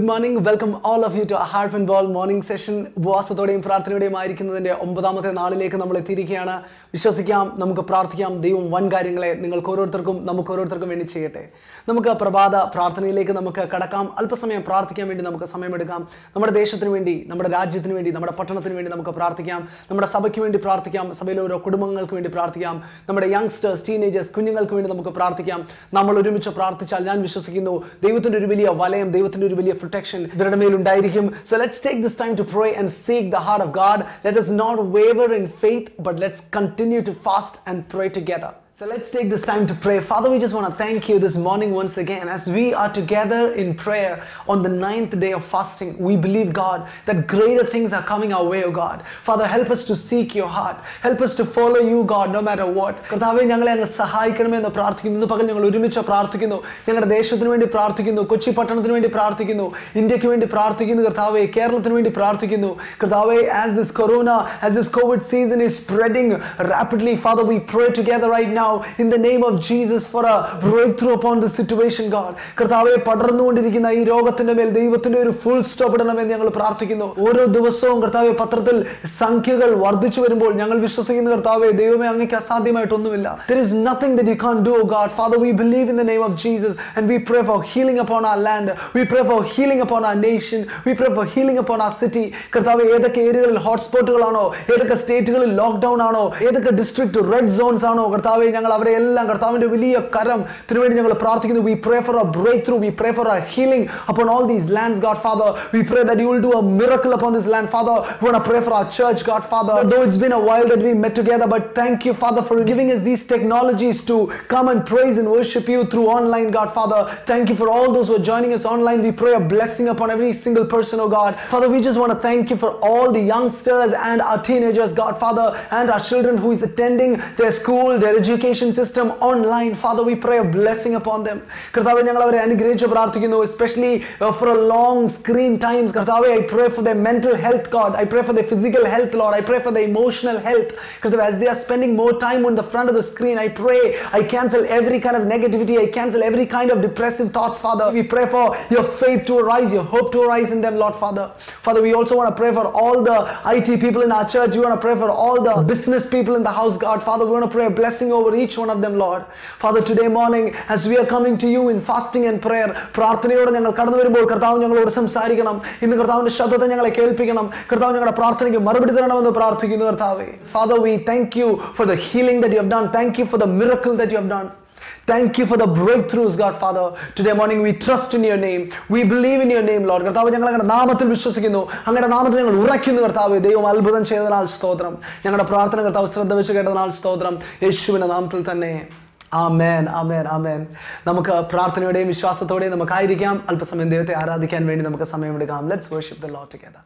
Morning welcome all of you to heart and ball morning session ഉപവാസത്തോടെയും പ്രാർത്ഥനയോടെയും ആയിരിക്കുന്നതിൻ്റെ ഒമ്പതാമത്തെ നാളിലേക്ക് നമ്മൾ എത്തിയിരിക്കുകയാണ് വിശ്വസിക്കാം നമുക്ക് പ്രാർത്ഥിക്കാം ദൈവം വൻ കാര്യങ്ങളെ നിങ്ങൾക്ക് ഓരോരുത്തർക്കും നമുക്ക് ഓരോരുത്തർക്കും വേണ്ടി ചെയ്യട്ടെ നമുക്ക് പ്രഭാത പ്രാർത്ഥനയിലേക്ക് നമുക്ക് കടക്കാം അല്പസമയം പ്രാർത്ഥിക്കാൻ വേണ്ടി നമുക്ക് സമയമെടുക്കാം നമ്മുടെ ദേശത്തിന് വേണ്ടി നമ്മുടെ രാജ്യത്തിന് വേണ്ടി നമ്മുടെ പട്ടണത്തിന് വേണ്ടി നമുക്ക് പ്രാർത്ഥിക്കാം നമ്മുടെ സഭയ്ക്ക് വേണ്ടി പ്രാർത്ഥിക്കാം സഭയിലെ ഓരോ കുടുംബങ്ങൾക്ക് വേണ്ടി പ്രാർത്ഥിക്കാം നമ്മുടെ യങ്സ്റ്റേഴ്സ് ടീനേജേഴ്സ് കുഞ്ഞുങ്ങൾക്ക് വേണ്ടി നമുക്ക് പ്രാർത്ഥിക്കാം നമ്മൾ ഒരുമിച്ച് പ്രാർത്ഥിച്ചാൽ ഞാൻ വിശ്വസിക്കുന്നു ദൈവത്തിന്റെ ഒരു വലിയ വലയം ദൈവത്തിന്റെ ഒരു വലിയ പ്രൊട്ടക്ഷൻ ഇവരുടെ മേലുണ്ടായിരിക്കും so let's take this time to pray and seek the heart of God let us not waver in faith but let's continue to fast and pray together So let's take this time to pray. Father, we just want to thank you this morning once again as we are together in prayer on the ninth day of fasting. We believe, God, that greater things are coming our way, oh God. Father, help us to seek your heart. Help us to follow you, God, no matter what. കർത്താവെ ഞങ്ങളെ അങ്ങ് സഹായിക്കണമേ എന്ന് പ്രാർത്ഥിക്കുന്നു ഇന്ന് പകൽ ഞങ്ങൾ ഒരുമിച്ച് പ്രാർത്ഥിക്കുന്നു ഞങ്ങളുടെ ദേശത്തിന് വേണ്ടി പ്രാർത്ഥിക്കുന്നു കൊച്ചി പട്ടണത്തിന് വേണ്ടി പ്രാർത്ഥിക്കുന്നു ഇന്ത്യക്ക് വേണ്ടി പ്രാർത്ഥിക്കുന്നു കർത്താവെ കേരളത്തിന് വേണ്ടി പ്രാർത്ഥിക്കുന്നു കർത്താവെ as this corona as this COVID season is spreading rapidly father we pray together right now in the name of jesus for a breakthrough upon the situation god കർത്താവെ പടർന്നുകൊണ്ടിരിക്കുന്ന ഈ രോഗത്തിന്റെ മേൽ ദൈവത്തിന്റെ ഒരു ഫുൾ സ്റ്റോപ്പ് ഇടണമെന്ന് ഞങ്ങൾ പ്രാർത്ഥിക്കുന്നു ഓരോ ദിവസവും കർത്താവെ പത്രത്തിൽ സംഖ്യകൾ വർദ്ധിച്ചു വരുമ്പോൾ ഞങ്ങൾ വിശ്വസിക്കുന്ന കർത്താവെ ദൈവമേ അങ്ങേക്ക് അസാധ്യമായിട്ടൊന്നുമില്ല there is nothing that you can't do oh god father we believe in the name of jesus and we pray for healing upon our land we pray for healing upon our nation we pray for healing upon our city കർത്താവ് ഏതൊക്കെ ഏരിയകളിൽ ഹോട്ട്സ്പോട്ടുകളാണോ ഏതൊക്കെ സ്റ്റേറ്റുകളിൽ lockdown ആണോ ഏതൊക്കെ district red zones ആണോ കർത്താവെ ഞങ്ങൾ അവരെ എല്ലാം കർത്താവിന്റെ വലിയ കരം വേണ്ടി ഞങ്ങൾ പ്രാർത്ഥിക്കുന്നു we pray for a breakthrough we pray for a healing upon all these lands god father we pray that you will do a miracle upon this land father we want to pray for our church god father though it's been a while that we met together but thank you father for giving us these technologies to come and praise and worship you through online god father thank you for all those who are joining us online we pray a blessing upon every single person oh god father we just want to thank you for all the youngsters and our teenagers god father and our children who is attending their school their education system online father we pray a blessing upon them കർത്താവെ ഞങ്ങൾ അവരെ അനുഗ്രഹിച്ച് പ്രാർത്ഥിക്കുന്നു especially uh, for a long screen times കർത്താവെ I pray for their mental health God I pray for their physical health Lord I pray for their emotional health കർത്താവെ as they are spending more time on the front of the screen I pray I cancel every kind of negativity I cancel every kind of depressive thoughts Father we pray for your faith to arise your hope to arise in them Lord Father Father we also want to pray for all the IT people in our church we want to pray for all the business people in the house God Father we want to pray a blessing over each one of them Lord Father today morning as we are coming to you in fasting and prayer പ്രാർത്ഥനയോടെ ഞങ്ങൾ കടന്നു വരുമ്പോൾ കർത്താവ് ഞങ്ങളോട് സംസാരിക്കണം ഇന്ന് കർത്താവിന്റെ ശബ്ദത്തെ ഞങ്ങളെ കേൾപ്പിക്കണം കർത്താവ് ഞങ്ങളുടെ പ്രാർത്ഥനയ്ക്ക് മറുപടി തരണമെന്ന് പ്രാർത്ഥിക്കുന്നു കർത്താവേ father we thank you for the healing that you have done thank you for the miracle that you have done Thank you for the breakthroughs, God Father. Today morning we trust in your name. We believe in your name, Lord. കർത്താവ് ഞങ്ങൾ അങ്ങയുടെ നാമത്തിൽ വിശ്വസിക്കുന്നു അങ്ങയുടെ നാമത്തിൽ ഞങ്ങൾ ഉറയ്ക്കുന്നു കർത്താവ് ദൈവം അത്ഭുതം ചെയ്തതിനാൽ സ്തോത്രം ഞങ്ങളുടെ പ്രാർത്ഥന കർത്താവ് ശ്രദ്ധ വെച്ച് കേട്ടതിനാൽ സ്തോത്രം യേശുവിന്റെ നാമത്തിൽ തന്നെ ആമേൻ ആമേൻ ആമേൻ നമുക്ക് പ്രാർത്ഥനയോടെയും വിശ്വാസത്തോടെയും നമുക്കായിരിക്കാം അല്പസമയം ദൈവത്തെ ആരാധിക്കാൻ വേണ്ടി നമുക്ക് സമയമെടുക്കാം let's worship the Lord together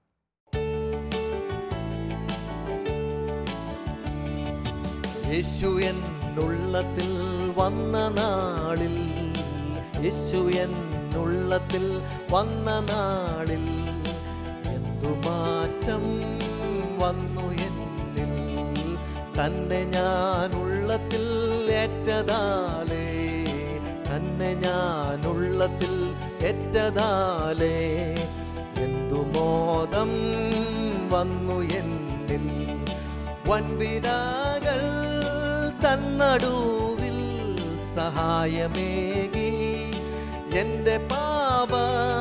Yeshu എന്നുള്ളത്തിൽ വന്ന നാളിൽ യേശു എന്നുള്ളത്തിൽ വന്ന നാളിൽ എന്തു മാറ്റം വന്നു എന്നിൽ തന്നെ ഞാൻ ഉള്ളത്തിൽ ഏറ്റതാലേ തന്നെ ഞാൻ ഉള്ളത്തിൽ ഏറ്റതാലേ എന്തു മോദം വന്നു എന്നിൽ വൻവിരാകൾ തന്നടുവിൽ സഹായമേകി എൻ്റെ പാപ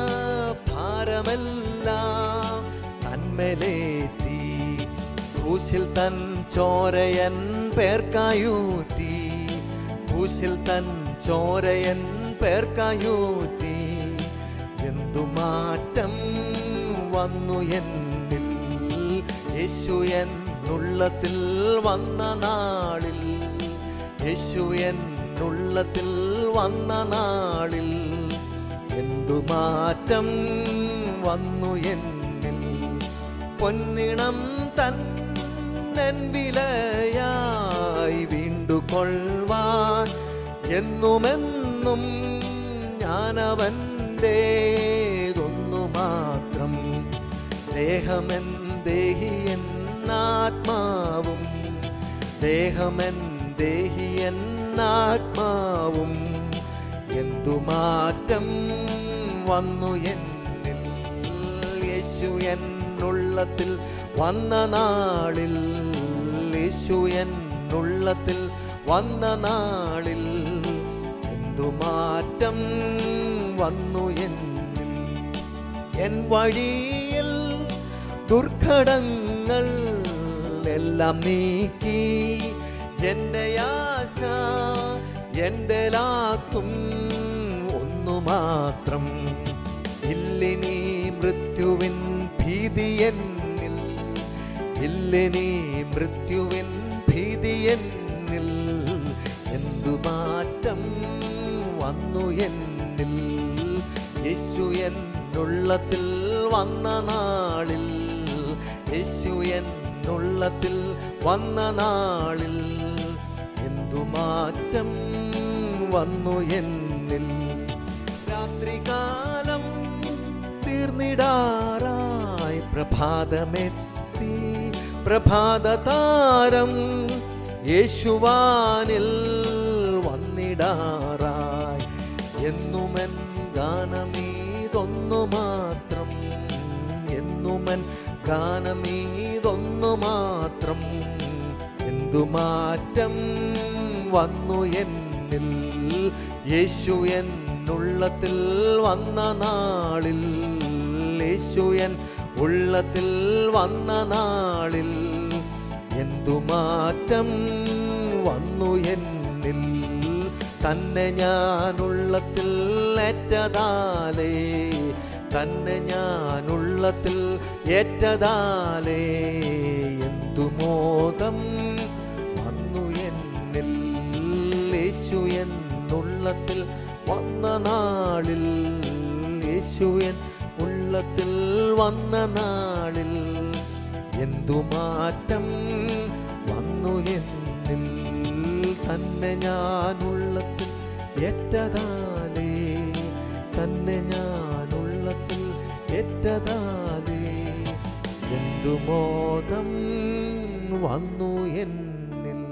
ഭാരമെല്ലാം തന്മേലേറ്റി ക്രൂശിൽ തൻ ചോരയൻ പേർക്കായൂറ്റി ക്രൂശിൽ തൻ ചോരയൻ പേർക്കായൂറ്റി എന്തു മാറ്റം വന്നു എന്നിൽ യേശു എന്നുള്ളത്തിൽ വന്ന നാളിൽ യേശു എന്നുള്ളത്തിൽ വന്ന നാളിൽ എന്തു മാറ്റം വന്നു എന്നിൽ പൊന്നിണം തന്നൻ വിലയായി വീണ്ടുകൊള്ളുവാൻ എന്നുമെന്നും ഞാനവൻ്റേതൊന്നു മാത്രം ദേഹമെൻ ദേഹി എന്നാത്മാവും ദേഹമെൻ ദേഹി എന്നാത്മാവും എന്തു മാറ്റം വന്നു എന്നിൽ എന്നുള്ളത്തിൽ വന്ന നാളിൽ യേശു എന്നുള്ളത്തിൽ വന്ന നാളിൽ എന്തു മാറ്റം വന്നു എന്നിൽ എൻ വഴിയിൽ ദുർഘടങ്ങൾ എല്ലാം നീക്കി എൻ്റെ ആശ എൻ്റെ ലാക്കും ഒന്നു മാത്രം ഇല്ലിനി മൃത്യുവിൻ ഭീതി എന്നിൽ ഇല്ലിനി മൃത്യുവിൻ ഭീതി എന്നിൽ എന്തു മാറ്റം വന്നു എന്നിൽ യേശു എന്നുള്ളത്തിൽ വന്ന നാളിൽ യേശു എന്നുള്ളത്തിൽ വന്ന നാളിൽ എന്തു മാറ്റം വന്നു എന്നിൽ രാത്രികാലം തീർന്നിടാറായി പ്രഭാതമെത്തി പ്രഭാതതാരം യേശുവാനിൽ വന്നിടാറായി എന്നുമൻ ഗാനമീതൊന്നു മാത്രം എന്നുമൻ ഗാനമീതൊന്നു മാത്രം എന്തു മാറ്റം വന്നു എന്നിൽ യേശു എന്നുള്ളത്തിൽ വന്ന നാളിൽ യേശു എൻ ഉള്ളത്തിൽ വന്ന നാളിൽ എന്തു മാറ്റം വന്നു എന്നിൽ തന്നെ ഞാനുള്ളത്തിൽ ഏറ്റതാലേ തന്നെ ഞാനുള്ളത്തിൽ ഏറ്റതാലേ എന്തു മോദം വന്നു എന്നിൽ യേശു എന്നുള്ളത്തിൽ വന്ന നാളിൽ യേശു എൻ ഉള്ളത്തിൽ വന്ന നാളിൽ എന്തു മാറ്റം വന്നു എന്നിൽ തന്നെ ഞാനുള്ളത്തിൽ ഏറ്റതാലേ തന്നെ ഞാനുള്ളത്തിൽ ഏറ്റതാലേ എന്തു മോദം വന്നു എന്നിൽ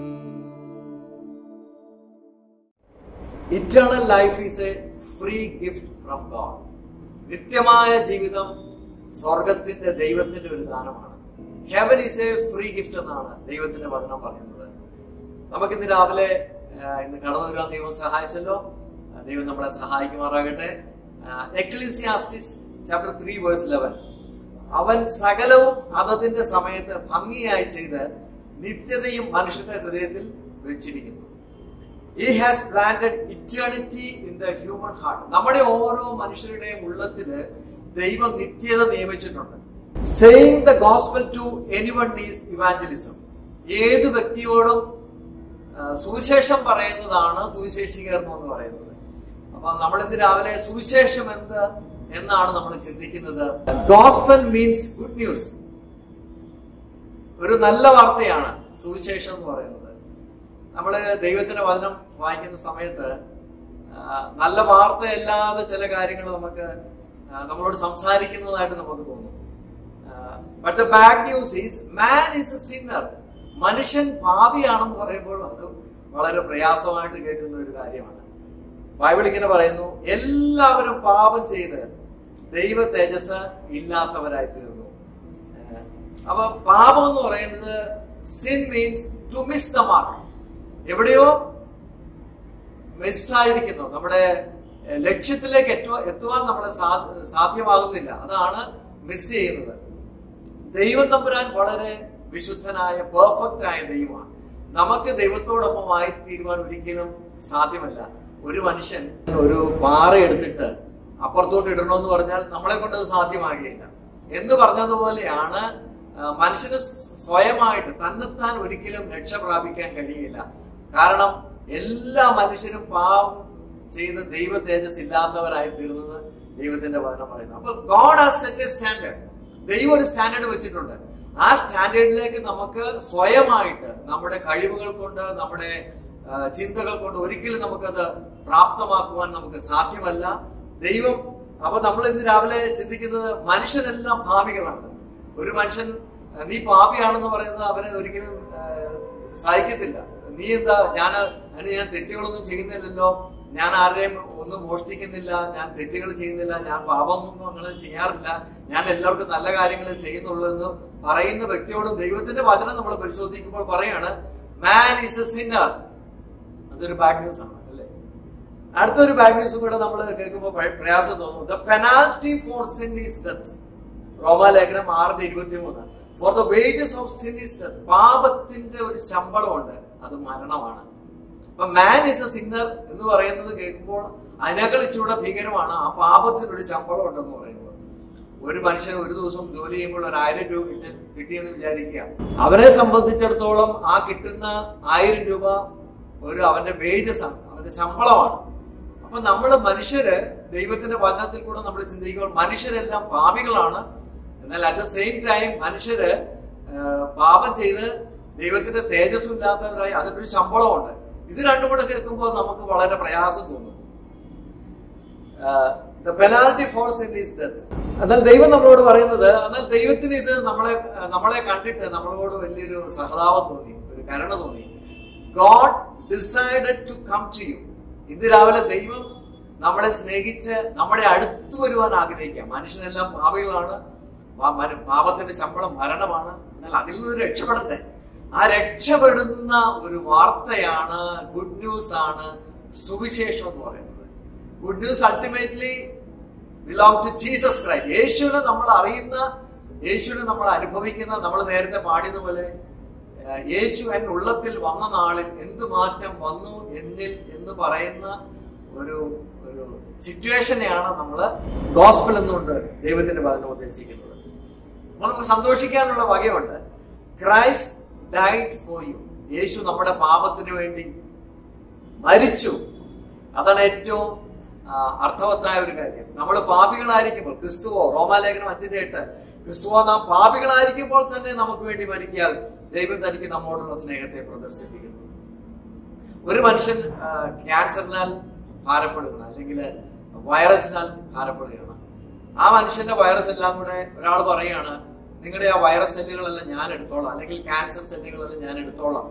eternal life is a free gift from God നിത്യമായ ജീവിതം സ്വർഗത്തിന്റെ ദൈവത്തിന്റെ ഒരു ദാനമാണ് heaven is a free gift എന്നാണ് ദൈവത്തിന്റെ വചനം പറയുന്നത് നമുക്കിന്ന് രാവിലെ ആ, ഇന്ന് കടന്നു വരാൻ ദൈവം സഹായിച്ചല്ലോ ആ, ദൈവം നമ്മളെ സഹായിക്കുമാറാകട്ടെ Ecclesiastes chapter three verse eleven അവൻ സകലവും അതതിന്റെ സമയത്ത് ഭംഗിയായി ചെയ്ത് നിത്യതയും മനുഷ്യന്റെ ഹൃദയത്തിൽ വെച്ചിരിക്കുന്നു ഈ has planted eternity in the human heart നമ്മുടെ ഓരോ മനുഷ്യരുടെയും ഉള്ളത്തില് ദൈവം നിത്യത നിയമിച്ചിട്ടുണ്ട് saying the gospel to anyone is evangelism ഏത് വ്യക്തിയോടും ആ, സുവിശേഷം പറയുന്നതാണ് സുവിശേഷീകരണം എന്ന് പറയുന്നത് അപ്പൊ നമ്മൾ ഇന്ന് രാവിലെ സുവിശേഷം എന്ത് എന്നാണ് നമ്മൾ ചിന്തിക്കുന്നത് ഗോസ്പൽ മീൻസ് ഗുഡ് ന്യൂസ് ഒരു നല്ല വാർത്തയാണ് സുവിശേഷം എന്ന് പറയുന്നത് നമ്മൾ ദൈവത്തിന്റെ വചനം വായിക്കുന്ന സമയത്ത് ആ, നല്ല വാർത്തയല്ലാതെ ചില കാര്യങ്ങൾ നമുക്ക് ആ, നമ്മളോട് സംസാരിക്കുന്നതായിട്ട് നമുക്ക് തോന്നും but the bad news is man is a sinner മനുഷ്യൻ പാപിയാണെന്ന് പറയുമ്പോൾ അത് വളരെ പ്രയാസമായിട്ട് കേൾക്കുന്ന ഒരു കാര്യമാണ് ബൈബിൾ ഇങ്ങനെ പറയുന്നു എല്ലാവരും പാപം ചെയ്ത് ദൈവ തേജസ് ഇല്ലാത്തവരായി തീർന്നു ഏഹ് അപ്പൊ പാപം എന്ന് പറയുന്നത് sin means to miss the mark എവിടെയോ മിസ്സായിരിക്കുന്നു നമ്മുടെ ഏഹ്, ലക്ഷ്യത്തിലേക്ക് എത്തുവാൻ എത്തുവാൻ നമ്മളെ സാ- സാധ്യമാകുന്നില്ല അതാണ് മിസ് ചെയ്യുന്നത് ദൈവം തമ്പുരാൻ വളരെ വിശുദ്ധനായ പെർഫെക്റ്റ് ആയ ദൈവമാണ് നമുക്ക് ദൈവത്തോടൊപ്പമായി തീരുവാൻ ഒരിക്കലും സാധ്യമല്ല ഒരു മനുഷ്യൻ ഒരു പാറ എടുത്തിട്ട് അപ്പുറത്തോട്ട് ഇടണമെന്ന് പറഞ്ഞാൽ നമ്മളെ കൊണ്ട് അത് സാധ്യമാകുകയില്ല എന്ന് പറഞ്ഞതുപോലെയാണ് ആ, മനുഷ്യന് സ്വയമായിട്ട് തന്നെത്താൻ ഒരിക്കലും രക്ഷ പ്രാപിക്കാൻ കഴിയില്ല കാരണം എല്ലാ മനുഷ്യരും പാവം ചെയ്ത് ദൈവ തേജസ് ഇല്ലാത്തവരായി തീർന്നത് ദൈവത്തിന്റെ വചനം പറയുന്നു അപ്പൊ God has set a standard ദൈവം ഒരു സ്റ്റാൻഡേർഡ് വെച്ചിട്ടുണ്ട് ആ സ്റ്റാൻഡേർഡിലേക്ക് നമുക്ക് സ്വയമായിട്ട് നമ്മുടെ കഴിവുകൾ കൊണ്ട് നമ്മുടെ ആ, ചിന്തകൾ കൊണ്ട് ഒരിക്കലും നമുക്കത് പ്രാപ്തമാക്കുവാൻ നമുക്ക് സാധ്യമല്ല ദൈവം അപ്പൊ നമ്മൾ ഇന്ന് രാവിലെ ചിന്തിക്കുന്നത് മനുഷ്യനെല്ലാം ഭാവികളാണ് ഒരു മനുഷ്യൻ ആ, നീ പാപിയാണെന്ന് പറയുന്നത് അവനെ ഒരിക്കലും ആ, സഹിക്കത്തില്ല നീ എന്താ ഞാൻ അതിന് ഞാൻ തെറ്റുകളൊന്നും ചെയ്യുന്നില്ലല്ലോ ഞാൻ ആരുടെയും ഒന്നും മോഷ്ടിക്കുന്നില്ല ഞാൻ തെറ്റുകൾ ചെയ്യുന്നില്ല ഞാൻ പാപമൊന്നും അങ്ങനെ ചെയ്യാറില്ല ഞാൻ എല്ലാവർക്കും നല്ല കാര്യങ്ങൾ ചെയ്യുന്നുള്ളൂ എന്ന് പറയുന്ന വ്യക്തിയോട് ദൈവത്തിന്റെ വചനം നമ്മൾ പരിശോധിക്കുമ്പോൾ പറയാണ് മാൻ ഈസ് എ സിന്നർ അതൊരു ബാഡ് ന്യൂസ് ആണ് അല്ലേ അടുത്തൊരു ബാഡ് ന്യൂസ് കൂടെ നമ്മൾ കേൾക്കുമ്പോൾ ഭയ- പ്രയാസം തോന്നും the penalty for sin is death റോമാലേഖനം ആറിന്റെ ഇരുപത്തി മൂന്ന് for the wages of sin is death പാപത്തിന്റെ ഒരു ശമ്പളമുണ്ട് അത് മരണമാണ് അപ്പൊ മാൻ ഇസ് എ സിന്നർ എന്ന് പറയുന്നത് കേൾക്കുമ്പോൾ അതിനേക്കാൾ ഇച്ചിരൂടെ ഭീകരമാണ് ആ പാപത്തിന് ഒരു ശമ്പളം ഉണ്ടെന്ന് പറയുന്നത് ഒരു മനുഷ്യൻ ഒരു ദിവസം ജോലി ചെയ്യുമ്പോൾ ഒരു ആയിരം രൂപ കിട്ടി കിട്ടിയെന്ന് വിചാരിക്കുക അവരെ സംബന്ധിച്ചിടത്തോളം ആ കിട്ടുന്ന ആയിരം രൂപ ഒരു അവന്റെ വേജസ് ആണ് അവന്റെ ശമ്പളമാണ് അപ്പൊ നമ്മൾ മനുഷ്യര് ദൈവത്തിന്റെ വചനത്തിൽ കൂടെ നമ്മൾ ചിന്തിക്കുമ്പോൾ മനുഷ്യരെല്ലാം പാപികളാണ് എന്നാൽ അറ്റ് ദ സെയിം ടൈം മനുഷ്യര് ആ, പാപം ചെയ്ത് ദൈവത്തിന്റെ തേജസ് ഇല്ലാത്തവരായി അതിനൊരു ശമ്പളമുണ്ട് ഇത് രണ്ടും കൂടെ കേൾക്കുമ്പോൾ നമുക്ക് വളരെ പ്രയാസം തോന്നും the penalty for sin is death എന്നാൽ ദൈവം നമ്മളോട് പറയുന്നത് എന്നാൽ ദൈവത്തിന് ഇത് നമ്മളെ നമ്മളെ കണ്ടിട്ട് നമ്മളോട് വലിയൊരു സഹതാപം തോന്നി ഒരു കരുണ തോന്നി God decided to come to you ഇന്ന് രാവിലെ ദൈവം നമ്മളെ സ്നേഹിച്ച് നമ്മുടെ അടുത്ത് വരുവാൻ ആഗ്രഹിക്കുക മനുഷ്യനെല്ലാം പാപികളാണ് പാ- മര- പാപത്തിന്റെ ശമ്പളം മരണമാണ് എന്നാൽ അതിൽ നിന്ന് രക്ഷപ്പെടട്ടെ ആ രക്ഷപ്പെടുന്ന ഒരു വാർത്തയാണ് ഗുഡ് ന്യൂസ് ആണ് സുവിശേഷം എന്ന് പറയുന്നത് good news ultimately belong to Jesus Christ യേശുവിനെ നമ്മൾ അറിയുന്ന യേശുവിനെ നമ്മൾ അനുഭവിക്കുന്ന നമ്മൾ നേരത്തെ പാടിയതുപോലെ ഏഹ്, യേശു എൻ ഉള്ളത്തിൽ വന്ന നാളിൽ എന്ത് മാറ്റം വന്നു എന്നിൽ എന്ന് പറയുന്ന ഒരു ഒരു സിറ്റുവേഷനെയാണ് നമ്മൾ ഗോസ്പിൾ എന്നുകൊണ്ട് ദൈവത്തിന്റെ ഭാഗം ഉദ്ദേശിക്കുന്നത് അപ്പൊ നമുക്ക് സന്തോഷിക്കാനുള്ള വകയുണ്ട് Christ died for you Yeshu നമ്മുടെ പാപത്തിന് വേണ്ടി മരിച്ചു അതാണ് ഏറ്റവും ആ, അർത്ഥവത്തായ ഒരു കാര്യം നമ്മൾ പാപികളായിരിക്കുമ്പോൾ ക്രിസ്തുവോ റോമാലേഖനം അഞ്ചിന്റെ എട്ട് ക്രിസ്തുവോ നാം പാപികളായിരിക്കുമ്പോൾ തന്നെ നമുക്ക് വേണ്ടി മരിക്കാൻ ദൈവം തനിക്ക് നമ്മോടുള്ള സ്നേഹത്തെ പ്രദർശിപ്പിക്കുന്നു ഒരു മനുഷ്യൻ ആ, ക്യാൻസറിനാൽ ഭാരപ്പെടുകയാണ് അല്ലെങ്കിൽ വൈറസിനാൽ ഭാരപ്പെടുകയാണ് ആ മനുഷ്യന്റെ വൈറസ് എല്ലാം കൂടെ ഒരാൾ പറയാണ് നിങ്ങളുടെ ആ വൈറസ് സെല്ലുകളെല്ലാം ഞാൻ എടുത്തോളാം അല്ലെങ്കിൽ ക്യാൻസർ സെല്ലുകളെല്ലാം ഞാൻ എടുത്തോളാം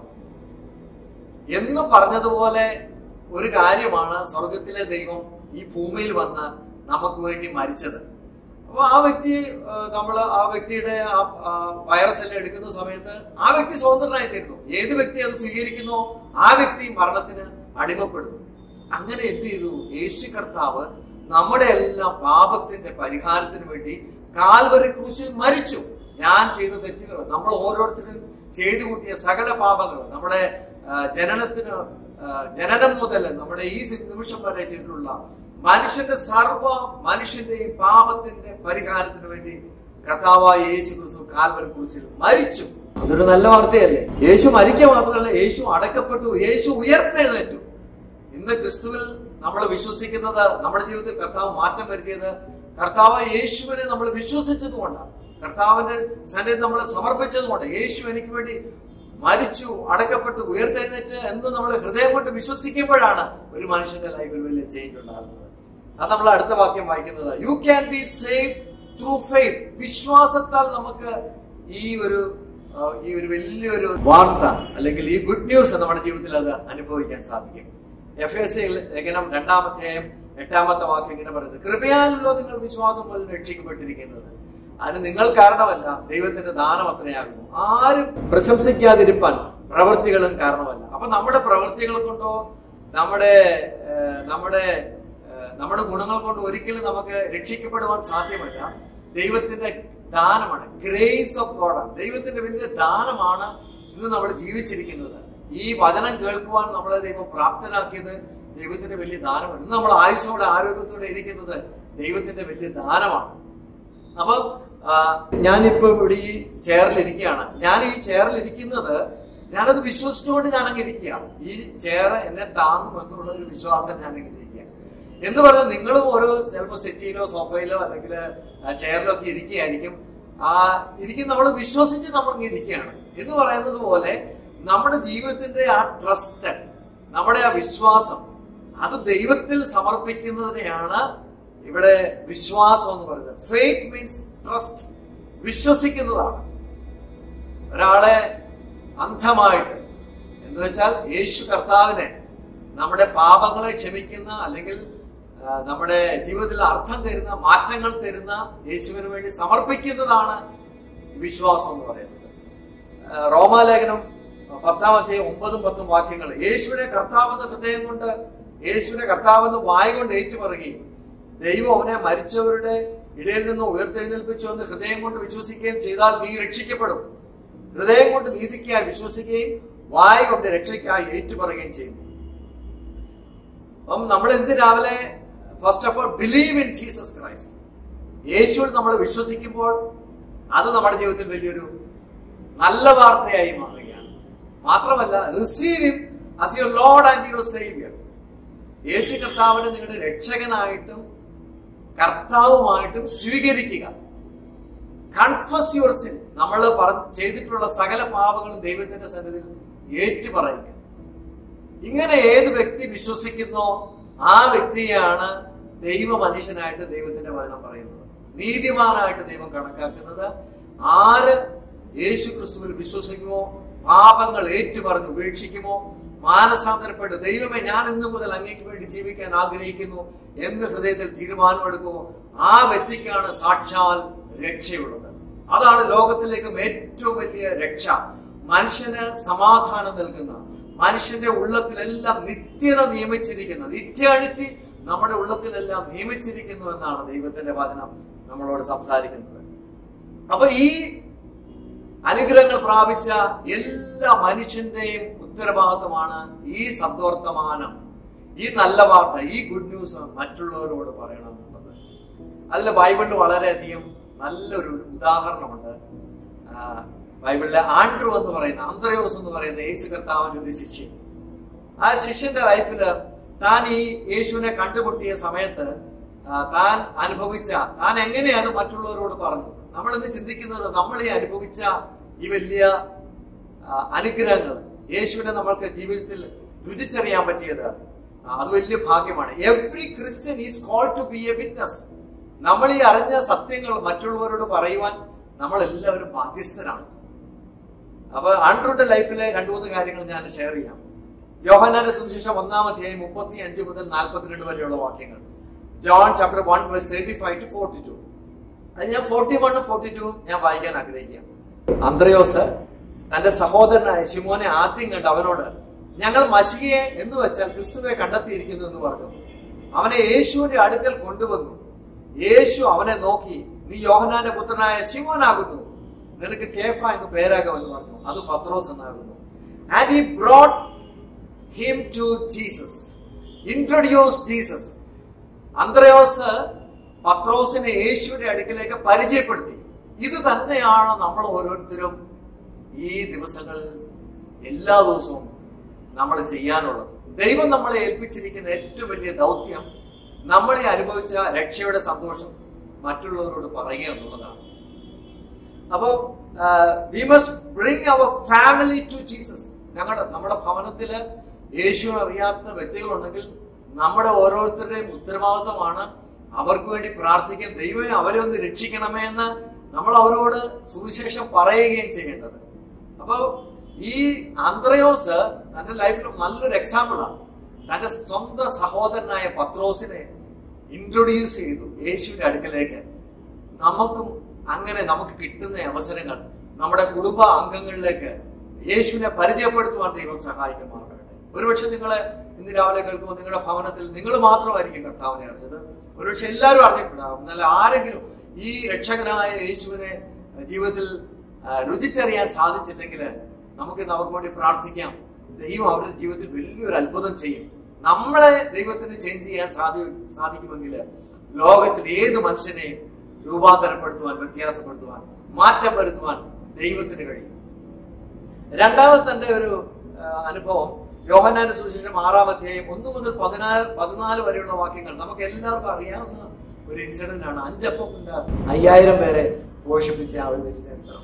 എന്ന് പറഞ്ഞതുപോലെ ഒരു കാര്യമാണ് സ്വർഗത്തിലെ ദൈവം ഈ ഭൂമിയിൽ വന്ന് നമുക്ക് വേണ്ടി മരിച്ചത് അപ്പൊ ആ വ്യക്തി നമ്മൾ ആ വ്യക്തിയുടെ ആ ആ വൈറസ് എല്ലാം എടുക്കുന്ന സമയത്ത് ആ വ്യക്തി സ്വതന്ത്രനായി തീരുന്നു ഏത് വ്യക്തി അത് സ്വീകരിക്കുന്നോ ആ വ്യക്തി മരണത്തിന് അടിമപ്പെടുന്നു അങ്ങനെ എന്ത് ചെയ്തു യേശു കർത്താവ് നമ്മുടെ എല്ലാം പാപത്തിന്റെ പരിഹാരത്തിന് വേണ്ടി കാൽവരി ക്രൂശിൽ മരിച്ചു ഞാൻ ചെയ്ത തെറ്റുകൾ നമ്മൾ ഓരോരുത്തരും ചെയ്തു കൂട്ടിയ സകല പാപങ്ങൾ നമ്മുടെ ആ, ജനനത്തിന് ആ, ജനനം മുതൽ നമ്മുടെ ഈ നിമിഷം വരെ ചെയ്തിട്ടുള്ള മനുഷ്യന്റെ സർവ മനുഷ്യന്റെയും പാപത്തിന്റെ പരിഹാരത്തിന് വേണ്ടി കർത്താവായ യേശു ക്രിസ്തു കാൽവരി കുറിച്ച് മരിച്ചു അതൊരു നല്ല വാർത്തയല്ലേ യേശു മരിക്കുക മാത്രമല്ല യേശു അടക്കപ്പെട്ടു യേശു ഉയർത്തെഴുന്നേറ്റു ഇന്ന് ക്രിസ്തുവിൽ നമ്മൾ വിശ്വസിക്കുന്നത് നമ്മുടെ ജീവിതത്തിൽ കർത്താവ് മാറ്റം വരുത്തിയത് കർത്താവ് യേശുവിനെ നമ്മൾ വിശ്വസിച്ചതുകൊണ്ടാണ് കർത്താവിന്റെ സന്നിധി നമ്മളെ സമർപ്പിച്ചതുകൊണ്ട് യേശു എനിക്ക് വേണ്ടി മരിച്ചു അടക്കപ്പെട്ടു ഉയർത്തെഴുന്നേറ്റ് എന്ന് നമ്മൾ ഹൃദയം കൊണ്ട് വിശ്വസിക്കുമ്പോഴാണ് ഒരു മനുഷ്യന്റെ ലൈഫിൽ വലിയ ചേഞ്ച് ഉണ്ടാകുന്നത് അത് നമ്മൾ അടുത്ത വാക്യം വായിക്കുന്നത് you can be save through faith വിശ്വാസത്താൽ നമുക്ക് ഈ ഒരു ആ, ഈ ഒരു വലിയൊരു വാർത്ത അല്ലെങ്കിൽ ഈ ഗുഡ് ന്യൂസ് നമ്മുടെ ജീവിതത്തിൽ അത് അനുഭവിക്കാൻ സാധിക്കും എഫ് എസ് ലേഖനം രണ്ടാമധ്യായം എട്ടാമത്തെ വാക്യം ഇങ്ങനെ പറയുന്നത് കൃപയാലല്ലോ നിങ്ങൾ വിശ്വാസം പോലെ രക്ഷിക്കപ്പെട്ടിരിക്കുന്നത് അതിന് നിങ്ങൾ കാരണമല്ല ദൈവത്തിന്റെ ദാനം അത്രയാകുന്നു ആരും പ്രശംസിക്കാതിരിപ്പാൻ പ്രവൃത്തികളും കാരണമല്ല അപ്പൊ നമ്മുടെ പ്രവൃത്തികൾ കൊണ്ടോ നമ്മുടെ ഏഹ്, നമ്മുടെ ഏഹ്, നമ്മുടെ ഗുണങ്ങൾ കൊണ്ട് ഒരിക്കലും നമുക്ക് രക്ഷിക്കപ്പെടുവാൻ സാധ്യമല്ല ദൈവത്തിന്റെ ദാനമാണ് ഗ്രേസ് ഓഫ് ഗോഡാണ് ദൈവത്തിന്റെ വലിയ ദാനമാണ് ഇന്ന് നമ്മൾ ജീവിച്ചിരിക്കുന്നത് ഈ വചനം കേൾക്കുവാൻ നമ്മളെ ദൈവം പ്രാപ്തനാക്കിയത് ദൈവത്തിന്റെ വലിയ ദാനമാണ് ഇന്ന് നമ്മൾ ആയുസോടെ ആരോഗ്യത്തോടെ ഇരിക്കുന്നത് ദൈവത്തിന്റെ വലിയ ദാനമാണ് അപ്പൊ ആ, ഞാനിപ്പോ ഇവിടെ ഈ ചെയറിൽ ഇരിക്കുകയാണ് ഞാൻ ഈ ചെയറിൽ ഇരിക്കുന്നത് ഞാനത് വിശ്വസിച്ചുകൊണ്ട് ഞാൻ അങ്ങ് ഇരിക്കുകയാണ് ഈ ചെയർ എന്നെ താങ്ങും എന്നുള്ള ഒരു വിശ്വാസം ഞാൻ അങ്ങനെ ഇരിക്കുക എന്ന് പറഞ്ഞാൽ നിങ്ങളും ഓരോ ചിലപ്പോൾ സെറ്റിയിലോ സോഫയിലോ അല്ലെങ്കിൽ ചെയറിലോ ഒക്കെ ഇരിക്കുകയായിരിക്കും ആ ഇരിക്കും നമ്മൾ വിശ്വസിച്ച് നമ്മൾ ഇങ്ങനെ ഇരിക്കുകയാണ് എന്ന് പറയുന്നത് പോലെ നമ്മുടെ ജീവിതത്തിന്റെ ആ ട്രസ്റ്റ് നമ്മുടെ ആ വിശ്വാസം അത് ദൈവത്തിൽ സമർപ്പിക്കുന്നതിനെയാണ് ഇവിടെ വിശ്വാസം എന്ന് പറയുന്നത് ഫെയ്ത്ത് മീൻസ് ട്രസ്റ്റ് വിശ്വസിക്കുന്നതാണ് ഒരാളെ അന്ധമായിട്ട് എന്ന് വെച്ചാൽ യേശു കർത്താവിനെ നമ്മുടെ പാപങ്ങളെ ക്ഷമിക്കുന്ന അല്ലെങ്കിൽ ആ, നമ്മുടെ ജീവിതത്തിൽ അർത്ഥം തരുന്ന മാറ്റങ്ങൾ തരുന്ന യേശുവിന് വേണ്ടി സമർപ്പിക്കുന്നതാണ് വിശ്വാസം എന്ന് പറയുന്നത് ആ, റോമാലേഖനം പത്താമത്തെ ഒമ്പതും പത്തും വാക്യങ്ങൾ യേശുവിനെ കർത്താവെന്ന ഹൃദയം കൊണ്ട് യേശുവിനെ കർത്താവെന്ന് വായ കൊണ്ട് ഏറ്റുപറയുകയും ദൈവം അവനെ മരിച്ചവരുടെ ഇടയിൽ നിന്ന് ഉയർത്തെഴുന്നേൽപ്പിച്ചു എന്ന് ഹൃദയം കൊണ്ട് വിശ്വസിക്കുകയും ചെയ്താൽ നീ രക്ഷിക്കപ്പെടും ഹൃദയം കൊണ്ട് നീതിക്കായി വിശ്വസിക്കുകയും വായ കൊണ്ട് രക്ഷയ്ക്കായി ഏറ്റുപറയുകയും ചെയ്യും അപ്പം നമ്മൾ എന്ത് രാവിലെ first of all believe in Jesus Christ യേശുവിൽ നമ്മൾ വിശ്വസിക്കുമ്പോൾ അത് നമ്മുടെ ജീവിതത്തിൽ വലിയൊരു നല്ല വാർത്തയായി മാറുകയാണ് മാത്രമല്ല receive him as your Lord and your saviour Yeshu കർത്താവിനെ നിങ്ങളുടെ രക്ഷകനായിട്ടും കർത്താവുമായിട്ടും സ്വീകരിക്കുക കൺഫസ് യുവർ സിൻ നമ്മൾ പറ ചെയ്തിട്ടുള്ള സകല പാപങ്ങളും ദൈവത്തിന്റെ സന്നിധിയിൽ ഏറ്റു പറയുക ഇങ്ങനെ ഏത് വ്യക്തി വിശ്വസിക്കുന്നോ ആ വ്യക്തിയാണ് ദൈവ മനുഷ്യനായിട്ട് ദൈവത്തിന്റെ വചനം പറയുന്നത് നീതിമാനായിട്ട് ദൈവം കണക്കാക്കുന്നത് ആര് യേശു ക്രിസ്തുവിൽ വിശ്വസിക്കുമോ പാപങ്ങൾ ഏറ്റുപറഞ്ഞ് ഉപേക്ഷിക്കുമോ മാനസാന്തരപ്പെട്ട് ദൈവമേ ഞാൻ ഇന്നു മുതൽ അങ്ങേക്ക് വേണ്ടി ജീവിക്കാൻ ആഗ്രഹിക്കുന്നു എന്ന് ഹൃദയത്തിൽ തീരുമാനമെടുക്കുമോ ആ വ്യക്തിക്കാണ് സാക്ഷാൽ രക്ഷയുള്ളത് അതാണ് ലോകത്തിലേക്കും ഏറ്റവും വലിയ രക്ഷ മനുഷ്യന് സമാധാനം നൽകുന്ന മനുഷ്യന്റെ ഉള്ളത്തിലെല്ലാം നിത്യത നിയമിച്ചിരിക്കുന്നത് ഇറ്റേണിറ്റി നമ്മുടെ ഉള്ളത്തിലെല്ലാം നിയമിച്ചിരിക്കുന്നു എന്നാണ് ദൈവത്തിന്റെ വചനം നമ്മളോട് സംസാരിക്കുന്നത് അപ്പൊ ഈ അനുഗ്രഹങ്ങൾ പ്രാപിച്ച എല്ലാ മനുഷ്യന്റെയും ഉത്തരവാദിത്തമാണ് ഈ സദ്വർത്തമാനം ഈ നല്ല വാർത്ത ഈ ഗുഡ് ന്യൂസ് മറ്റുള്ളവരോട് പറയണം എന്നുള്ളത് അതിൽ ബൈബിളിൽ വളരെയധികം നല്ലൊരു ഉദാഹരണമുണ്ട് ആ, ബൈബിളിലെ ആൻഡ്രു എന്ന് പറയുന്ന അന്ത്രയോസ് എന്ന് പറയുന്ന യേശു കർത്താവിന്റെ ഒരു ശിഷ്യൻ ആ ശിഷ്യന്റെ ലൈഫില് താൻ ഈ യേശുവിനെ കണ്ടുമുട്ടിയ സമയത്ത് ആ, താൻ അനുഭവിച്ച താൻ എങ്ങനെ അത് മറ്റുള്ളവരോട് പറഞ്ഞു നമ്മൾ ഇന്ന് ചിന്തിക്കുന്നത് നമ്മൾ ഈ അനുഭവിച്ച ഈ വലിയ അനുഗ്രഹങ്ങൾ യേശുവിനെ നമ്മൾക്ക് ജീവിതത്തിൽ രുചിച്ചറിയാൻ പറ്റിയത് ആ, അത് വലിയ ഭാഗ്യമാണ് every Christian is call to be a witness നമ്മൾ ഈ അറിഞ്ഞ സത്യങ്ങൾ മറ്റുള്ളവരോട് പറയുവാൻ നമ്മൾ എല്ലാവരും ബാധ്യസ്ഥരാണ് അപ്പൊ ആൻഡ്രൂന്റെ ലൈഫിലെ രണ്ടു മൂന്ന് കാര്യങ്ങൾ ഞാൻ ഷെയർ ചെയ്യാം യോഹനാന്റെ സുവിശേഷം ഒന്നാം അധ്യായം മുപ്പത്തി അഞ്ച് മുതൽ നാൽപ്പത്തിരണ്ട് വരെയുള്ള വാക്യങ്ങൾ John chapter one verse thirty five to forty two അത് ഞാൻ ഫോർട്ടി വണ്ണും ഫോർട്ടി ടു ഞാൻ വായിക്കാൻ ആഗ്രഹിക്കാം അന്ത്രയോസ് തന്റെ സഹോദരനായ ശിമോനെ ആദ്യം കണ്ട് അവനോട് ഞങ്ങൾ മഷികയെ എന്ന് വെച്ചാൽ ക്രിസ്തുവെ കണ്ടെത്തിയിരിക്കുന്നു എന്ന് പറഞ്ഞു അവനെ യേശുവിന്റെ അടുക്കൽ കൊണ്ടുവന്നു യേശു അവനെ നോക്കി നീ യോഹനാന്റെ പുത്രനായ ശിമോനാകുന്നു നിനക്ക് കേഫ എന്ന് പേരാകുമെന്ന് പറഞ്ഞു അത് പത്രോസ് എന്നാകുന്നു and he brought him to Jesus introduce Jesus Andrayos പത്രോസിനെ യേശുവിന്റെ അടുക്കിലേക്ക് പരിചയപ്പെടുത്തി ഇത് തന്നെയാണ് നമ്മൾ ഓരോരുത്തരും ഈ ദിവസങ്ങളിൽ എല്ലാ ദിവസവും നമ്മൾ ചെയ്യാനുള്ളത് ദൈവം നമ്മളെ ഏൽപ്പിച്ചിരിക്കുന്ന ഏറ്റവും വലിയ ദൗത്യം നമ്മളെ അനുഭവിച്ച രക്ഷയുടെ സന്തോഷം മറ്റുള്ളവരോട് പറയുക എന്നുള്ളതാണ് അപ്പോൾ we must bring our family to Jesus ഞങ്ങളുടെ നമ്മുടെ ഭവനത്തില് യേശുവിനെ അറിയാത്ത വ്യക്തികളുണ്ടെങ്കിൽ നമ്മുടെ ഓരോരുത്തരുടെയും ഉത്തരവാദിത്വമാണ് അവർക്ക് വേണ്ടി പ്രാർത്ഥിക്കാൻ ദൈവം അവരെ ഒന്ന് രക്ഷിക്കണമേ എന്ന് നമ്മൾ അവരോട് സുവിശേഷം പറയുകയും ചെയ്യേണ്ടത് അപ്പോൾ ഈ ആന്ത്രയോസ് തന്റെ ലൈഫിൽ നല്ലൊരു എക്സാമ്പിളാണ് തന്റെ സ്വന്തം സഹോദരനായ പത്രോസിനെ ഇൻട്രൊഡ്യൂസ് ചെയ്തു യേശുവിന്റെ അടുക്കലേക്ക് നമുക്കും അങ്ങനെ നമുക്ക് കിട്ടുന്ന അവസരങ്ങൾ നമ്മുടെ കുടുംബ അംഗങ്ങളിലേക്ക് യേശുവിനെ പരിചയപ്പെടുത്തുവാൻ ദൈവം സഹായിക്കുമാറാകട്ടെ ഒരുപക്ഷെ നിങ്ങളെ ഇന്ന് രാവിലെ കേൾക്കുമ്പോൾ നിങ്ങളുടെ ഭവനത്തിൽ നിങ്ങൾ മാത്രമായിരിക്കും കർത്താവിനെ അറിഞ്ഞത് ഒരുപക്ഷെ എല്ലാവരും അറിഞ്ഞിട്ടുണ്ടാകും എന്നാൽ ആരെങ്കിലും ഈ രക്ഷകനായ യേശുവിനെ ജീവിതത്തിൽ ആ, രുചിച്ചറിയാൻ സാധിച്ചില്ലെങ്കിൽ നമുക്ക് ഇന്ന് അവർക്ക് വേണ്ടി പ്രാർത്ഥിക്കാം ദൈവം അവരുടെ ജീവിതത്തിൽ വലിയൊരു അത്ഭുതം ചെയ്യും നമ്മളെ ദൈവത്തിന് ചേഞ്ച് ചെയ്യാൻ സാധി സാധിക്കുമെങ്കിൽ ലോകത്തിൽ ഏത് മനുഷ്യനെയും രൂപാന്തരപ്പെടുത്തുവാൻ വ്യത്യാസപ്പെടുത്തുവാൻ മാറ്റം വരുത്തുവാൻ ദൈവത്തിന് കഴിയും രണ്ടാമത്തെ എൻ്റെ ഒരു ആ, അനുഭവം യോഹന്നാന്റെ സുവിശേഷം ആറാം അധ്യായം ഒന്ന് മുതൽ പതിനാല് പതിനാല് വരെയുള്ള വാക്യങ്ങൾ നമുക്ക് എല്ലാവർക്കും അറിയാവുന്ന ഒരു ഇൻസിഡന്റ് ആണ് അഞ്ചപ്പം കൊണ്ട് അയ്യായിരം പേരെ പോഷിപ്പിച്ച ആ ഒരു വലിയ ചരിത്രം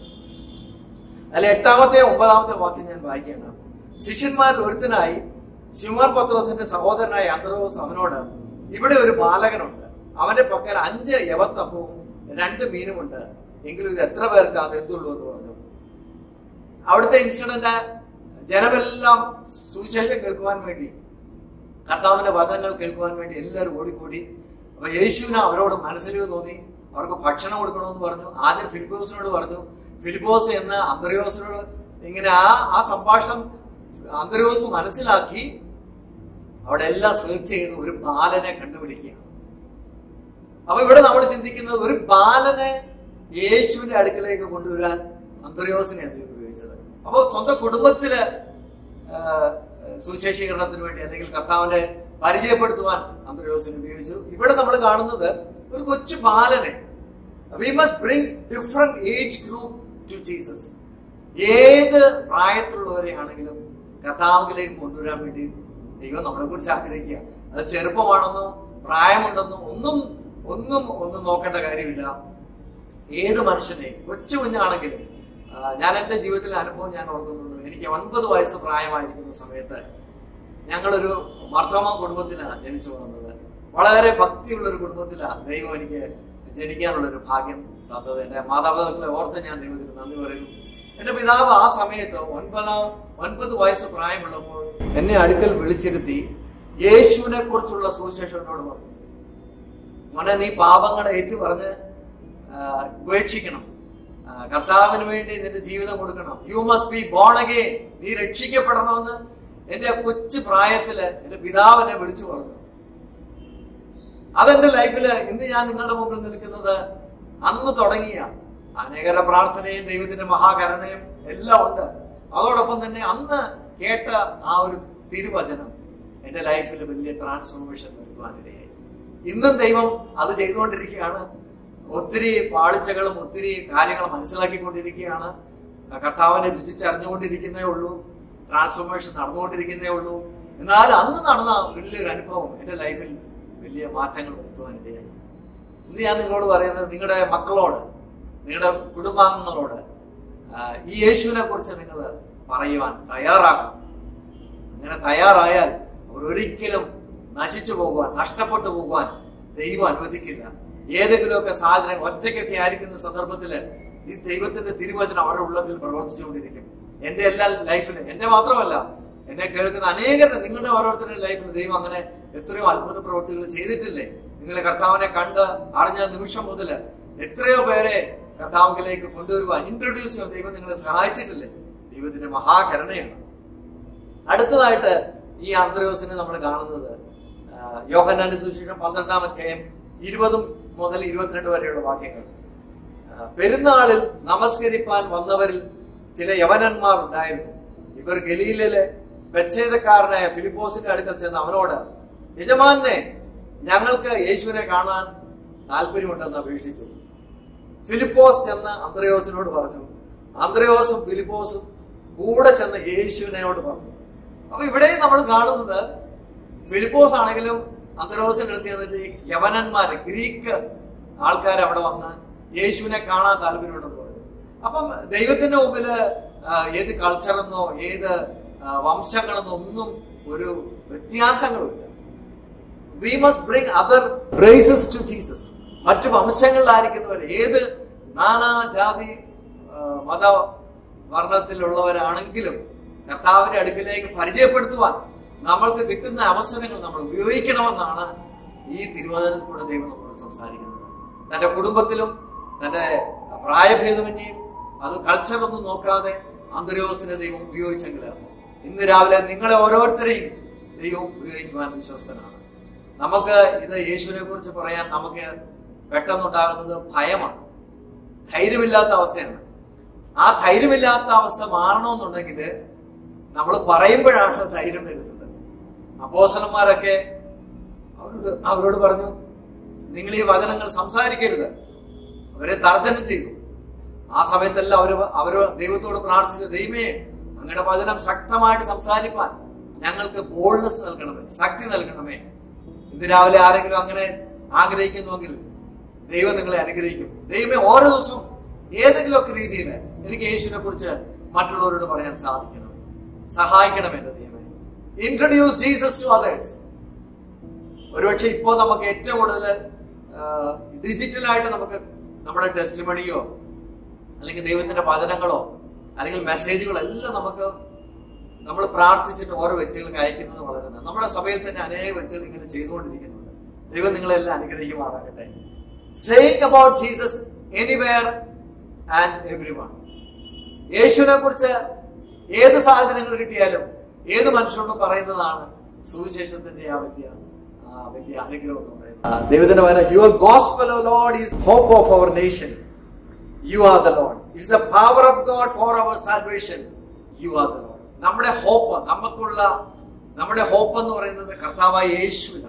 അല്ല എട്ടാമത്തെ ഒമ്പതാമത്തെ വാക്യം ഞാൻ വായിക്കുകയാണ് ശിഷ്യന്മാരിൽ ഒരുത്തനായി ശിവമാർ പത്രോസിന്റെ സഹോദരനായ അന്ത്രോസ് അവനോട് ഇവിടെ ഒരു ബാലകനുണ്ട് അവന്റെ പക്കൽ അഞ്ച് യവത്തപ്പവും രണ്ട് മീനുമുണ്ട് എങ്കിലും ഇത് എത്ര പേർക്ക് അത് എന്തുള്ളൂ എന്ന് പറഞ്ഞു അവിടുത്തെ ഇൻസിഡന്റ് ജനമെല്ലാം സുവിശേഷം കേൾക്കുവാൻ വേണ്ടി കർത്താവിന്റെ വചനങ്ങൾ കേൾക്കുവാൻ വേണ്ടി എല്ലാവരും ഓടിക്കൂടി അപ്പൊ യേശുവിന് അവരോട് മനസ്സിൽ തോന്നി അവർക്ക് ഭക്ഷണം കൊടുക്കണമെന്ന് പറഞ്ഞു ആദ്യം ഫിലിപ്പോസിനോട് പറഞ്ഞു ഫിലിപ്പോസ് എന്ന അന്തറിയോസിനോട് ഇങ്ങനെ ആ ആ സംഭാഷണം അന്തറിയോസ് മനസ്സിലാക്കി അവിടെ എല്ലാം സെർച്ച് ചെയ്ത് ഒരു ബാലനെ കണ്ടുപിടിക്കുക അപ്പൊ ഇവിടെ നമ്മൾ ചിന്തിക്കുന്നത് ഒരു ബാലനെ യേശുവിന്റെ അടുക്കലേക്ക് കൊണ്ടുവരാൻ അന്തറിയോസിനെ അദ്ദേഹം ഉപയോഗിച്ചത് അപ്പോൾ സ്വന്തം കുടുംബത്തില് ആ, സുവിശേഷീകരണത്തിന് വേണ്ടി അല്ലെങ്കിൽ കർത്താവിനെ പരിചയപ്പെടുത്തുവാൻ അന്തറിയോസിനെ ഉപയോഗിച്ചു ഇവിടെ നമ്മൾ കാണുന്നത് ഒരു കൊച്ചു ബാലനെ we must bring different age group to Jesus ഏത് പ്രായത്തിലുള്ളവരെ ആണെങ്കിലും കർത്താവിലേക്ക് കൊണ്ടുവരാൻ വേണ്ടി ദൈവം നമ്മളെ കുറിച്ച് ആഗ്രഹിക്കുക അത് ചെറുപ്പമാണെന്നോ പ്രായമുണ്ടെന്നോ ഒന്നും ഒന്നും ഒന്നും നോക്കേണ്ട കാര്യമില്ല ഏത് മനുഷ്യനെ കൊച്ചു കുഞ്ഞാണെങ്കിലും ആ, ഞാൻ എൻ്റെ ജീവിതത്തിലെ അനുഭവം ഞാൻ ഓർക്കുന്നുണ്ട് എനിക്ക് ഒൻപത് വയസ്സ് പ്രായമായിരിക്കുന്ന സമയത്ത് ഞങ്ങളൊരു മർദ്ദമ കുടുംബത്തിലാണ് ജനിച്ചു വന്നത് വളരെ ഭക്തിയുള്ള ഒരു കുടുംബത്തിലാണ് ദൈവം എനിക്ക് ജനിക്കാനുള്ള ഒരു ഭാഗ്യം തന്നത് എൻ്റെ മാതാപിതാക്കളെ ഓർത്ത് ഞാൻ ദൈവത്തിന് നന്ദി പറയുന്നു എൻ്റെ പിതാവ് ആ സമയത്ത് ഒൻപതാം ഒൻപത് വയസ്സ് പ്രായമുള്ളപ്പോൾ എന്നെ അടുക്കൽ വിളിച്ചിരുത്തി യേശുവിനെ കുറിച്ചുള്ള സുവിശേഷം എന്നോട് പറഞ്ഞു മോനെ നീ പാപങ്ങളെ ഏറ്റു പറഞ്ഞ് ആ, ഉപേക്ഷിക്കണം ആ, കർത്താവിന് വേണ്ടി നിന്റെ ജീവിതം കൊടുക്കണം you must be born again നീ രക്ഷിക്കപ്പെടണമെന്ന് എന്റെ ആ കൊച്ചു പ്രായത്തില് എന്റെ പിതാവ് എന്നെ വിളിച്ചു പറഞ്ഞു അതെന്റെ ലൈഫില് ഇന്ന് ഞാൻ നിങ്ങളുടെ മുമ്പിൽ നിൽക്കുന്നത് അന്ന് തുടങ്ങിയ അനേകര പ്രാർത്ഥനയും ദൈവത്തിന്റെ മഹാകരുണയും എല്ലാം ഉണ്ട് അതോടൊപ്പം തന്നെ അന്ന് കേട്ട ആ ഒരു തിരുവചനം എന്റെ ലൈഫിൽ വലിയ ട്രാൻസ്ഫോർമേഷൻ വരുത്തുവാനിടയായി ഇന്നും ദൈവം അത് ചെയ്തുകൊണ്ടിരിക്കുകയാണ് ഒത്തിരി പാളിച്ചകളും ഒത്തിരി കാര്യങ്ങൾ മനസ്സിലാക്കിക്കൊണ്ടിരിക്കുകയാണ് കർത്താവിനെ രുചിച്ചറിഞ്ഞുകൊണ്ടിരിക്കുന്നേ ഉള്ളൂ ട്രാൻസ്ഫോർമേഷൻ നടന്നുകൊണ്ടിരിക്കുന്നേ ഉള്ളൂ എന്നാൽ അന്ന് നടന്ന വലിയൊരു അനുഭവം എന്റെ ലൈഫിൽ വലിയ മാറ്റങ്ങൾ വരുത്തുവാനിടയായി ഇന്ന് ഞാൻ നിങ്ങളോട് പറയുന്നത് നിങ്ങളുടെ മക്കളോട് നിങ്ങളുടെ കുടുംബാംഗങ്ങളോട് ആ, ഈ യേശുവിനെ കുറിച്ച് നിങ്ങൾ പറയുവാൻ തയ്യാറാകണം അങ്ങനെ തയ്യാറായാൽ അവർ ഒരിക്കലും നശിച്ചു പോകുവാൻ നഷ്ടപ്പെട്ടു പോകുവാൻ ദൈവം അനുവദിക്കില്ല ഏതെങ്കിലുമൊക്കെ സാഹചര്യം ഒറ്റയ്ക്കൊക്കെ ആയിരിക്കുന്ന സന്ദർഭത്തില് ഈ ദൈവത്തിന്റെ തിരുവചനം അവരുടെ ഉള്ളത്തിൽ പ്രവർത്തിച്ചുകൊണ്ടിരിക്കും എന്റെ എല്ലാ ലൈഫിലും എന്റെ മാത്രമല്ല എന്നെ കേൾക്കുന്ന അനേകരുടെ നിങ്ങളുടെ ഓരോരുത്തരുടെ ലൈഫിൽ ദൈവം അങ്ങനെ എത്രയോ അത്ഭുത പ്രവൃത്തികൾ ചെയ്തിട്ടില്ലേ നിങ്ങൾ കർത്താവിനെ കണ്ട് അറിഞ്ഞ നിമിഷം മുതൽ എത്രയോ പേരെ കർത്താവിലേക്ക് കൊണ്ടുവരുവാൻ ഇൻട്രൊഡ്യൂസ് ചെയ്യാൻ ദൈവം നിങ്ങളെ സഹായിച്ചിട്ടില്ലേ ദൈവത്തിന്റെ മഹാകരുണയാണ് അടുത്തതായിട്ട് ഈ ആന്ത്രയോസിനെ നമ്മൾ കാണുന്നത് ആ, യോഹന്നാന്റെ സുവിശേഷം പന്ത്രണ്ടാം അധ്യായം ഇരുപതും മുതൽ ഇരുപത്തിരണ്ട് വരെയുള്ള വാക്യങ്ങൾ ആ, പെരുന്നാളിൽ നമസ്കരിപ്പാൻ വന്നവരിൽ ചില യവനന്മാർ ഉണ്ടായിരുന്നു ഇവർ ഗലീലിലെ ബച്ഛേദക്കാരനായ ഫിലിപ്പോസിന്റെ അടുക്കൽ ചെന്ന് അവനോട് യജമാനെ ഞങ്ങൾക്ക് യേശുവിനെ കാണാൻ താല്പര്യമുണ്ടെന്ന് അപേക്ഷിച്ചു ഫിലിപ്പോസ് ചെന്ന് അന്ത്രയോസിനോട് പറഞ്ഞു അന്ത്രയോസും ഫിലിപ്പോസും കൂടെ ചെന്ന് യേശുവിനോട് പറഞ്ഞു അപ്പൊ ഇവിടെയും നമ്മൾ കാണുന്നത് ഫിലിപ്പോസ് ആണെങ്കിലും അന്ത്രയോസിന്റെ അടുത്ത് ചെന്നിട്ട് ഈ യവനന്മാര് ഗ്രീക്ക് ആൾക്കാർ അവിടെ വന്ന് യേശുവിനെ കാണാൻ താല്പര്യമുണ്ടെന്ന് പറഞ്ഞു അപ്പം ദൈവത്തിന്റെ മുമ്പില് ആ, ഏത് കൾച്ചറെന്നോ ഏത് ആ, വംശങ്ങളെന്നോ ഒന്നും ഒരു വ്യത്യാസങ്ങളുമില്ല V must bring other races to Jesus മറ്റു വംശങ്ങളിലായിരിക്കുന്നവർ ഏത് നാനാജാതി ആ, മത വർണ്ണത്തിലുള്ളവരാണെങ്കിലും കർത്താവിന്റെ അടുക്കിലേക്ക് പരിചയപ്പെടുത്തുവാൻ നമ്മൾക്ക് കിട്ടുന്ന അവസരങ്ങൾ നമ്മൾ ഉപയോഗിക്കണമെന്നാണ് ഈ തിരുവചനത്തിലൂടെ ദൈവം നമ്മളോട് സംസാരിക്കുന്നത് തന്റെ കുടുംബത്തിലും തന്റെ പ്രായഭേദമന്യെയും അത് കൾച്ചറൊന്നും നോക്കാതെ അന്തര്യോസിനെ ദൈവം ഉപയോഗിച്ചെങ്കിൽ ഇന്ന് രാവിലെ നിങ്ങളെ ഓരോരുത്തരെയും ദൈവം ഉപയോഗിക്കുവാൻ വിശ്വസ്തനാണ് നമുക്ക് ഇത് യേശുവിനെ കുറിച്ച് പറയാൻ നമുക്ക് പെട്ടെന്നുണ്ടാകുന്നത് ഭയമാണ് ധൈര്യമില്ലാത്ത അവസ്ഥയാണ് ആ ധൈര്യമില്ലാത്ത അവസ്ഥ മാറണമെന്നുണ്ടെങ്കിൽ നമ്മൾ പറയുമ്പോഴാണ് ധൈര്യം വരുന്നത് അപ്പോസലന്മാരൊക്കെ അവരോട് അവരോട് പറഞ്ഞു നിങ്ങൾ ഈ വചനങ്ങൾ സംസാരിക്കരുത് അവരെ തർജ്ജനം ചെയ്തു ആ സമയത്തെല്ലാം അവര് അവര് ദൈവത്തോട് പ്രാർത്ഥിച്ച ദൈവമേ അങ്ങയുടെ വചനം ശക്തമായിട്ട് സംസാരിപ്പാൻ ഞങ്ങൾക്ക് ബോൾനെസ് നൽകണമേ ശക്തി നൽകണമേ ഇന്ന് രാവിലെ ആരെങ്കിലും അങ്ങനെ ആഗ്രഹിക്കുന്നുവെങ്കിൽ ദൈവം നിങ്ങളെ അനുഗ്രഹിക്കും ദൈവമേ ഓരോ ദിവസവും ഏതെങ്കിലുമൊക്കെ രീതിയിൽ എനിക്ക് യേശുവിനെ കുറിച്ച് മറ്റുള്ളവരോട് പറയാൻ സാധിക്കണം സഹായിക്കണം എന്റെ ദൈവമേ ഇൻട്രൊഡ്യൂസ് ജീസസ് ടു അതേഴ്സ് ഒരുപക്ഷെ ഇപ്പോ നമുക്ക് ഏറ്റവും കൂടുതൽ ഡിജിറ്റലായിട്ട് നമുക്ക് നമ്മുടെ ടെസ്റ്റ് മണിയോ അല്ലെങ്കിൽ ദൈവത്തിന്റെ വചനങ്ങളോ അല്ലെങ്കിൽ മെസ്സേജുകളോ എല്ലാം നമുക്ക് നമ്മൾ പ്രാർത്ഥിച്ചിട്ട് ഓരോ വ്യക്തികൾക്ക് അയക്കുന്നത് വളരെ നല്ലത്. നമ്മുടെ സഭയിൽ തന്നെ അനേക വ്യക്തികൾ ഇങ്ങനെ ചെയ്തുകൊണ്ടിരിക്കുന്നുണ്ട് ദൈവം നിങ്ങളെല്ലാം അനുഗ്രഹിക്കുമാറാകട്ടെ saying about Jesus anywhere and every one യേശുവിനെ കുറിച്ച് ഏത് സാഹചര്യങ്ങൾ കിട്ടിയാലും ഏത് മനുഷ്യരോടും പറയുന്നതാണ് സുവിശേഷത്തിന്റെ ആ വലിയ ആ വലിയ അനുഗ്രഹം എന്ന് പറയുന്നത് ആ, ദൈവത്തിന്റെ പറയുന്നത് your gospel Lord is hope of our nation you are the load it's the power of God four our salvation you are the load നമ്മുടെ ഹോപ്പ് നമുക്കുള്ള നമ്മുടെ ഹോപ്പ് എന്ന് പറയുന്നത് കർത്താവായ യേശുവിനാണ്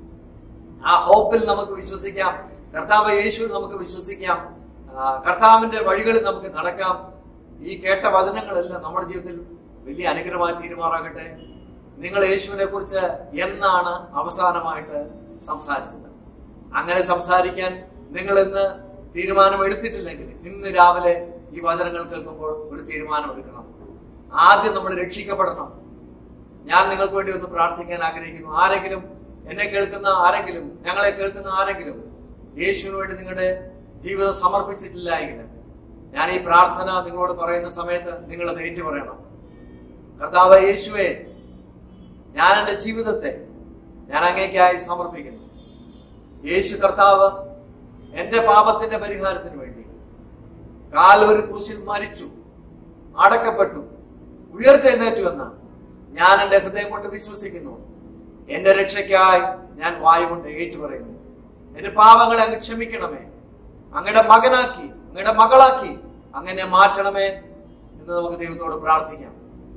ആ ഹോപ്പിൽ നമുക്ക് വിശ്വസിക്കാം കർത്താവ് യേശുവിൽ നമുക്ക് വിശ്വസിക്കാം ആ, കർത്താവിന്റെ വഴികളിൽ നമുക്ക് നടക്കാം ഈ കേട്ട വചനങ്ങളെല്ലാം നമ്മുടെ ജീവിതത്തിൽ വലിയ അനുഗ്രഹമായി തീരുമാറാകട്ടെ നിങ്ങൾ യേശുവിനെ കുറിച്ച് എന്നാണ് അവസാനമായിട്ട് സംസാരിച്ചത് അങ്ങനെ സംസാരിക്കാൻ നിങ്ങൾ ഇന്ന് തീരുമാനം എടുത്തിട്ടില്ലെങ്കിൽ ഇന്ന് രാവിലെ ഈ വചനങ്ങൾ കേൾക്കുമ്പോൾ ഒരു തീരുമാനം എടുക്കണം ആദ്യം നമ്മൾ രക്ഷിക്കപ്പെടണം ഞാൻ നിങ്ങൾക്ക് വേണ്ടി ഒന്ന് പ്രാർത്ഥിക്കാൻ ആഗ്രഹിക്കുന്നു ആരെങ്കിലും എന്നെ കേൾക്കുന്ന ആരെങ്കിലും ഞങ്ങളെ കേൾക്കുന്ന ആരെങ്കിലും യേശുവിന് വേണ്ടി നിങ്ങളുടെ ജീവിതം സമർപ്പിച്ചിട്ടില്ല എങ്കിൽ ഞാൻ ഈ പ്രാർത്ഥന നിങ്ങളോട് പറയുന്ന സമയത്ത് നിങ്ങൾ അത് ഏറ്റു പറയണം കർത്താവ് യേശുവെ ഞാൻ എൻ്റെ ജീവിതത്തെ ഞാൻ അങ്ങേക്കായി സമർപ്പിക്കുന്നു യേശു കർത്താവ് എന്റെ പാപത്തിന്റെ പരിഹാരത്തിന് വേണ്ടി കാൽവരി ക്രൂശിൽ മരിച്ചു അടക്കപ്പെട്ടു ഉയർത്തെഴുന്നേറ്റു എന്ന് ഞാൻ എന്റെ ഹൃദയം കൊണ്ട് വിശ്വസിക്കുന്നു എന്റെ രക്ഷയ്ക്കായി ഞാൻ വായു കൊണ്ട് ഏറ്റുപറയുന്നു എന്റെ പാപങ്ങളെ അങ്ങ് ക്ഷമിക്കണമേ അങ്ങയുടെ മകനാക്കി അങ്ങയുടെ മകളാക്കി അങ്ങനെ മാറ്റണമേ എന്ന് നമുക്ക് ദൈവത്തോട് പ്രാർത്ഥിക്കാം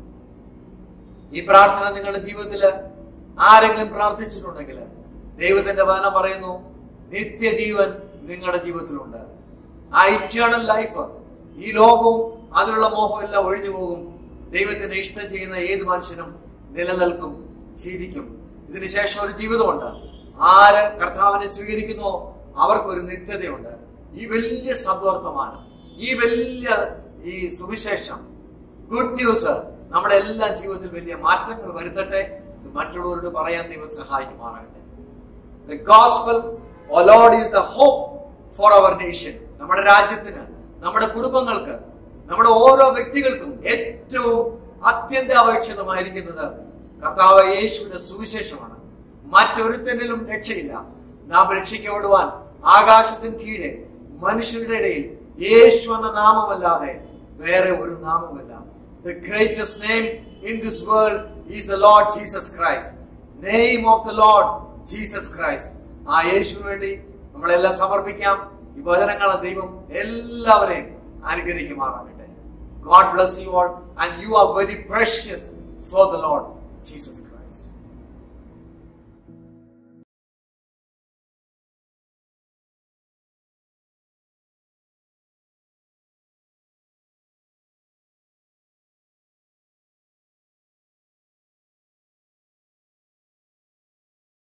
ഈ പ്രാർത്ഥന നിങ്ങളുടെ ജീവിതത്തിൽ ആരെങ്കിലും പ്രാർത്ഥിച്ചിട്ടുണ്ടെങ്കിൽ ദൈവത്തിന്റെ വചനം പറയുന്നു നിത്യജീവൻ നിങ്ങളുടെ ജീവിതത്തിലുണ്ട് ആ ഇറ്റേണൽ ലൈഫ് ഈ ലോകവും അതിലുള്ള മോഹവും എല്ലാം ഒഴിഞ്ഞു പോകും ദൈവത്തിന് ഇഷ്ടം ചെയ്യുന്ന ഏത് മനുഷ്യനും നിലനിൽക്കും ജീവിക്കും ഇതിനുശേഷം ഒരു ജീവിതമുണ്ട് ആര് കർത്താവിനെ സ്വീകരിക്കുന്നോ അവർക്കൊരു നിത്യതയുണ്ട് ഈ വലിയ സദ്വർത്തമാനം ഈ വലിയ ഈ സുവിശേഷം ഗുഡ് ന്യൂസ് നമ്മുടെ എല്ലാ ജീവിതത്തിൽ വലിയ മാറ്റങ്ങൾ വരുത്തട്ടെ ഇത് മറ്റുള്ളവരോട് പറയാൻ ദൈവം സഹായിക്കുമാറാകട്ടെ The gospel, O Lord, is the hope for our nation. നമ്മുടെ രാജ്യത്തിന് നമ്മുടെ കുടുംബങ്ങൾക്ക് നമ്മുടെ ഓരോ വ്യക്തികൾക്കും ഏറ്റവും അത്യന്താപേക്ഷിതമായിരിക്കുന്നത് കർത്താവ് യേശുവിന്റെ സുവിശേഷമാണ് മറ്റൊരുത്തനിലും രക്ഷയില്ല നാം രക്ഷിക്കപ്പെടുവാൻ ആകാശത്തിന് കീഴെ മനുഷ്യരുടെ ഇടയിൽ യേശു എന്ന നാമമല്ലാതെ വേറെ ഒരു നാമമല്ല the greatest name in this world is the Lord Jesus Christ name of the Lord Jesus Christ ആ യേശുവിന് വേണ്ടി നമ്മളെല്ലാം സമർപ്പിക്കാം ഈ വചനങ്ങളെ ദൈവം എല്ലാവരെയും അനുഗ്രഹിക്കുമാറാകട്ടെ God bless you all and you are very precious for the Lord Jesus Christ